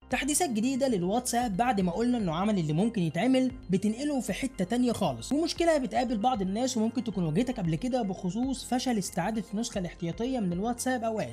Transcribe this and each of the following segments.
تحديثات جديده للواتساب بعد ما قلنا انه عمل اللي ممكن يتعمل بتنقله في حته تانية خالص ومشكله بتقابل بعض الناس وممكن تكون واجهتك قبل كده بخصوص فشل استعاده النسخه الاحتياطيه من الواتساب اوقات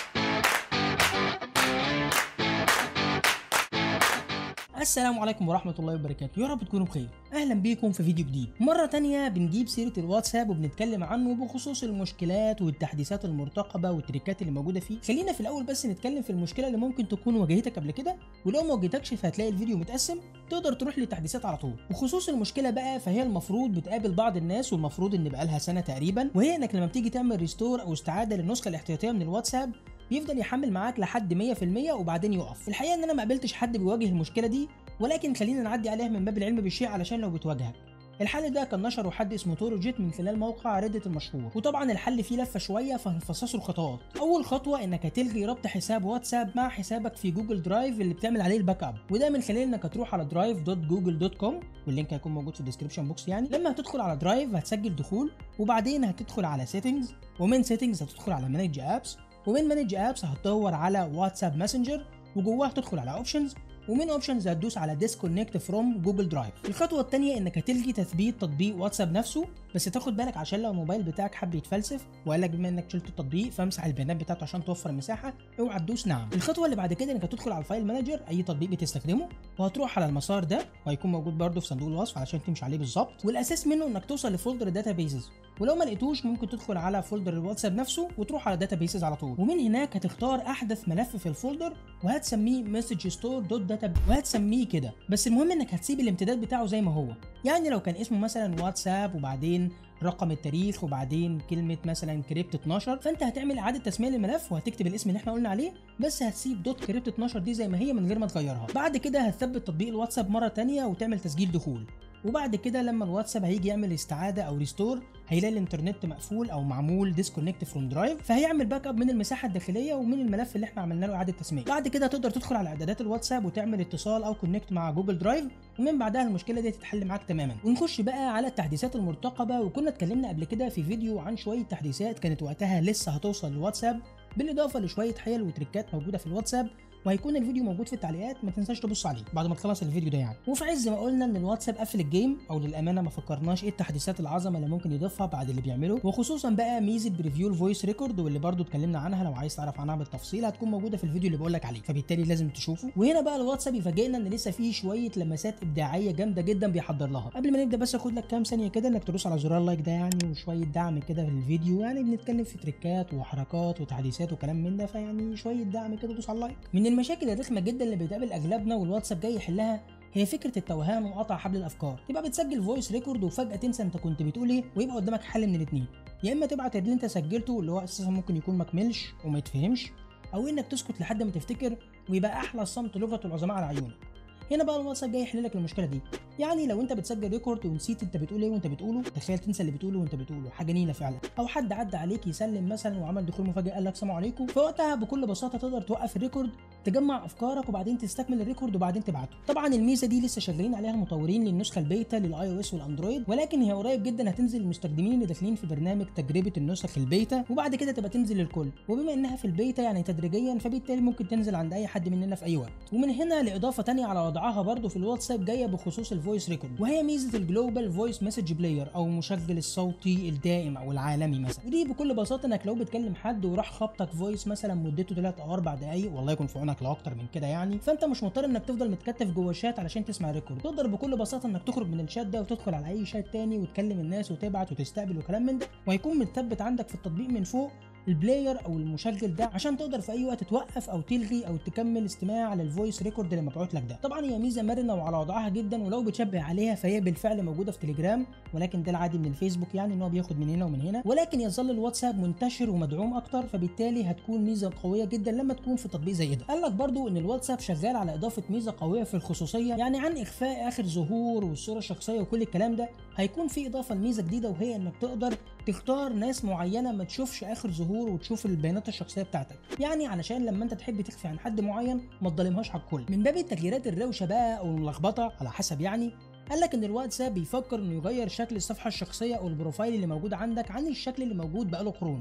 السلام عليكم ورحمة الله وبركاته يا رب تكونوا بخير أهلا بيكم في فيديو جديد مرة تانية بنجيب سيرة الواتساب وبنتكلم عنه بخصوص المشكلات والتحديثات المرتقبة والتريكات اللي موجودة فيه خلينا في الأول بس نتكلم في المشكلة اللي ممكن تكون واجهتك قبل كده ولو ما واجهتكش فهتلاقي الفيديو متقسم تقدر تروح للتحديثات على طول وخصوص المشكلة بقى فهي المفروض بتقابل بعض الناس والمفروض إن بقالها سنة تقريبا وهي إنك لما بتيجي تعمل ريستور أو استعادة للنسخة الاحتياطية من الواتساب بيفضل يحمل معاك لحد 100% وبعدين يقف الحقيقه ان انا ما قابلتش حد بيواجه المشكله دي ولكن خلينا نعدي عليها من باب العلم بالشيء علشان لو بتواجهك الحل ده كان نشره حد اسمه تورو جيت من خلال موقع ريدت المشهور وطبعا الحل فيه لفه شويه فهنفصصه الخطوات اول خطوه انك هتلغي ربط حساب واتساب مع حسابك في جوجل درايف اللي بتعمل عليه الباك اب وده من خلال انك هتروح على درايف دوت جوجل دوت كوم واللينك هيكون موجود في الديسكربشن بوكس يعني لما هتدخل على درايف هتسجل دخول وبعدين هتدخل على سيتنجز ومن سيتنجز هتدخل على مانج ابس ومن مانج ابس هتدور على واتساب ماسنجر وجواه هتدخل على اوبشنز ومن اوبشنز هتدوس على ديسكونكت فروم جوجل درايف الخطوه الثانيه انك هتلغي تثبيت تطبيق واتساب نفسه بس تاخد بالك عشان لو الموبايل بتاعك حب يتفلسف وقال لك بما انك شلت التطبيق فامسح البيانات بتاعته عشان توفر مساحه اوعى تدوس نعم الخطوه اللي بعد كده انك هتدخل على الفايل مانجر اي تطبيق بتستخدمه وهتروح على المسار ده وهيكون موجود برده في صندوق الوصف علشان تمشي عليه بالظبط والاساس منه انك توصل لفولدر داتا بيزز ولو ما لقيتوش ممكن تدخل على فولدر الواتساب نفسه وتروح على داتا بيسز على طول ومن هناك هتختار احدث ملف في الفولدر وهتسميه مسج ستور دوت داتا وهتسميه كده بس المهم انك هتسيب الامتداد بتاعه زي ما هو يعني لو كان اسمه مثلا واتساب وبعدين رقم التاريخ وبعدين كلمه مثلا كريبت 12 فانت هتعمل اعاده تسميه للملف وهتكتب الاسم اللي احنا قلنا عليه بس هتسيب دوت كريبت 12 دي زي ما هي من غير ما تغيرها بعد كده هتثبت تطبيق الواتساب مره تانية وتعمل تسجيل دخول وبعد كده لما الواتساب هيجي يعمل استعاده او ريستور هيلاقي الانترنت مقفول او معمول ديسكونكت فروم درايف فهيعمل باك اب من المساحه الداخليه ومن الملف اللي احنا عملنا له اعاده تسميه بعد كده تقدر تدخل على اعدادات الواتساب وتعمل اتصال او كونكت مع جوجل درايف ومن بعدها المشكله دي تتحل معاك تماما ونخش بقى على التحديثات المرتقبه وكنا اتكلمنا قبل كده في فيديو عن شويه تحديثات كانت وقتها لسه هتوصل للواتساب بالاضافه لشويه حيل وتريكات موجوده في الواتساب وهيكون الفيديو موجود في التعليقات ما تنساش تبص عليه بعد ما تخلص الفيديو ده يعني وفي عز ما قلنا ان الواتساب قفل الجيم او للامانه ما فكرناش ايه التحديثات العظمه اللي ممكن يضيفها بعد اللي بيعمله وخصوصا بقى ميزه بريفيو الفويس ريكورد واللي برضو اتكلمنا عنها لو عايز تعرف عنها بالتفصيل هتكون موجوده في الفيديو اللي بقول لك عليه فبالتالي لازم تشوفه وهنا بقى الواتساب يفاجئنا ان لسه فيه شويه لمسات ابداعيه جامده جدا بيحضر لها قبل ما نبدا بس اخد لك كام ثانيه كده انك تدوس على زرار اللايك ده يعني وشويه دعم كده في الفيديو يعني بنتكلم في تريكات وحركات وتحديثات وكلام من ده فيعني شويه دعم كده دوس على اللايك من المشاكل الرخمه جدا اللي بتقابل اغلبنا والواتساب جاي يحلها هي فكره التوهان وقطع حبل الافكار تبقى بتسجل فويس ريكورد وفجاه تنسى انت كنت بتقول ايه ويبقى قدامك حل من الاثنين يا اما تبعت اللي انت سجلته اللي هو اساسا ممكن يكون مكملش وما يتفهمش او انك تسكت لحد ما تفتكر ويبقى احلى الصمت لغه العظماء على عيونك هنا بقى الواتساب جاي يحل لك المشكله دي يعني لو انت بتسجل ريكورد ونسيت انت بتقول ايه وانت بتقوله تخيل تنسى اللي بتقوله وانت بتقوله حاجه نيله فعلا او حد عدى عليك يسلم مثلا وعمل دخول مفاجئ قال لك سلام عليكم فوقتها بكل بساطه تقدر توقف الريكورد تجمع افكارك وبعدين تستكمل الريكورد وبعدين تبعته طبعا الميزه دي لسه شغالين عليها المطورين للنسخه البيتا للاي او اس والاندرويد ولكن هي قريب جدا هتنزل للمستخدمين اللي داخلين في برنامج تجربه النسخ البيتا وبعد كده تبقى تنزل للكل وبما انها في البيتا يعني تدريجيا فبالتالي ممكن تنزل عند اي حد مننا في اي وقت ومن هنا لاضافه تانية على وضعها برضو في الواتساب جايه بخصوص الفويس ريكورد وهي ميزه الجلوبال فويس مسج بلاير او مشغل الصوتي الدائم او العالمي مثلا ودي بكل بساطه انك لو بتكلم حد وراح خبطك فويس مثلا مدته 3 او 4 دقائق والله يكون في عونك لو اكتر من كده يعني فانت مش مضطر انك تفضل متكتف جوه الشات علشان تسمع الريكورد تقدر بكل بساطه انك تخرج من الشات ده وتدخل على اي شات تاني وتكلم الناس وتبعت وتستقبل وكلام من ده وهيكون متثبت عندك في التطبيق من فوق البلاير او المشغل ده عشان تقدر في اي وقت توقف او تلغي او تكمل استماع للفويس ريكورد اللي مبعوت لك ده طبعا هي ميزه مرنه وعلى وضعها جدا ولو بتشبه عليها فهي بالفعل موجوده في تليجرام ولكن ده العادي من الفيسبوك يعني ان هو بياخد من هنا ومن هنا ولكن يظل الواتساب منتشر ومدعوم اكتر فبالتالي هتكون ميزه قويه جدا لما تكون في تطبيق زي ده قال لك برضو ان الواتساب شغال على اضافه ميزه قويه في الخصوصيه يعني عن اخفاء اخر ظهور والصوره الشخصيه وكل الكلام ده هيكون في اضافه لميزه جديده وهي انك تقدر تختار ناس معينه ما تشوفش اخر ظهور وتشوف البيانات الشخصيه بتاعتك يعني علشان لما انت تحب تخفي عن حد معين ما تظلمهاش على الكل من باب التغييرات الروشه بقى او الملخبطه على حسب يعني قال لك ان الواتساب بيفكر انه يغير شكل الصفحه الشخصيه او البروفايل اللي موجود عندك عن الشكل اللي موجود بقاله قرون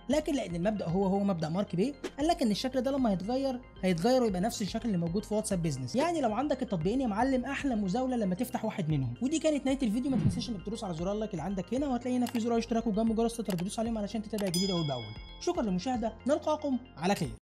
لكن لان المبدا هو هو مبدا مارك بيه قال لك ان الشكل ده لما هيتغير هيتغير ويبقى نفس الشكل اللي موجود في واتساب بيزنس يعني لو عندك التطبيقين يا معلم احلى مزاوله لما تفتح واحد منهم ودي كانت نهايه الفيديو ما تنساش انك تدوس على زرار اللايك اللي عندك هنا وهتلاقي هنا في زرار اشتراك وجنبه جرس تقدر تدوس عليهم علشان تتابع جديد اول باول شكرا للمشاهده نلقاكم على خير